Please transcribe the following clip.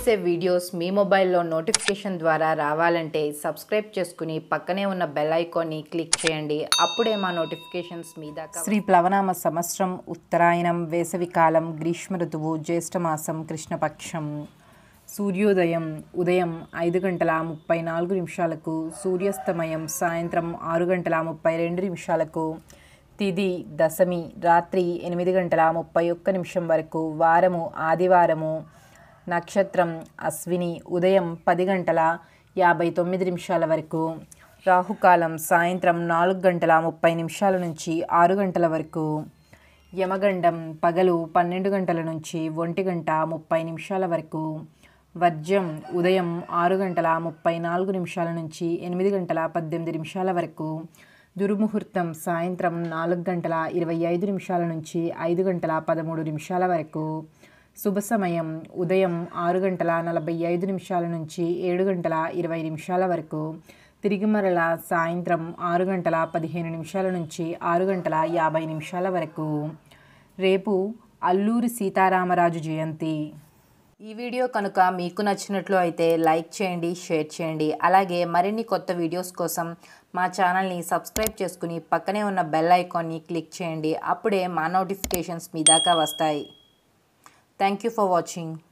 చేసే వీడియోస్ మీ మొబైల్లో నోటిఫికేషన్ ద్వారా రావాలంటే సబ్స్క్రైబ్ చేసుకుని పక్కనే ఉన్న బెల్ ఐకాన్ని క్లిక్ చేయండి అప్పుడే మా నోటిఫికేషన్స్ మీ దాకా శ్రీ ప్లవనామ సంవత్సరం ఉత్తరాయణం వేసవికాలం గ్రీష్మ ఋతువు జ్యేష్ఠమాసం కృష్ణపక్షం సూర్యోదయం ఉదయం ఐదు గంటల ముప్పై నాలుగు నిమిషాలకు సూర్యాస్తమయం సాయంత్రం ఆరు గంటల ముప్పై రెండు నిమిషాలకు తిది దశమి రాత్రి ఎనిమిది గంటల ముప్పై ఒక్క నిమిషం వరకు వారము ఆదివారము నక్షత్రం అశ్విని ఉదయం పది గంటల యాభై తొమ్మిది నిమిషాల వరకు రాహుకాలం సాయంత్రం నాలుగు గంటల ముప్పై నిమిషాల నుంచి ఆరు గంటల వరకు యమగండం పగలు పన్నెండు గంటల నుంచి ఒంటి గంట ముప్పై నిమిషాల వరకు వర్జ్యం ఉదయం ఆరు గంటల ముప్పై నాలుగు నిమిషాల నుంచి ఎనిమిది గంటల పద్దెనిమిది నిమిషాల వరకు దుర్ముహూర్తం సాయంత్రం నాలుగు గంటల ఇరవై ఐదు నిమిషాల నుంచి ఐదు గంటల పదమూడు నిమిషాల వరకు శుభ సమయం ఉదయం ఆరు గంటల నలభై ఐదు నిమిషాల నుంచి ఏడు గంటల ఇరవై నిమిషాల వరకు తిరిగి మరల సాయంత్రం ఆరు గంటల పదిహేను నిమిషాల నుంచి ఆరు గంటల యాభై నిమిషాల వరకు రేపు అల్లూరి సీతారామరాజు జయంతి ఈ వీడియో కనుక మీకు నచ్చినట్లు అయితే లైక్ చేయండి షేర్ చేయండి అలాగే మరిన్ని కొత్త వీడియోస్ కోసం మా ఛానల్ని సబ్స్క్రైబ్ చేసుకుని పక్కనే ఉన్న బెల్ ఐకాన్ని క్లిక్ చేయండి అప్పుడే మా నోటిఫికేషన్స్ మీ దాకా వస్తాయి థ్యాంక్ యూ ఫర్ వాచింగ్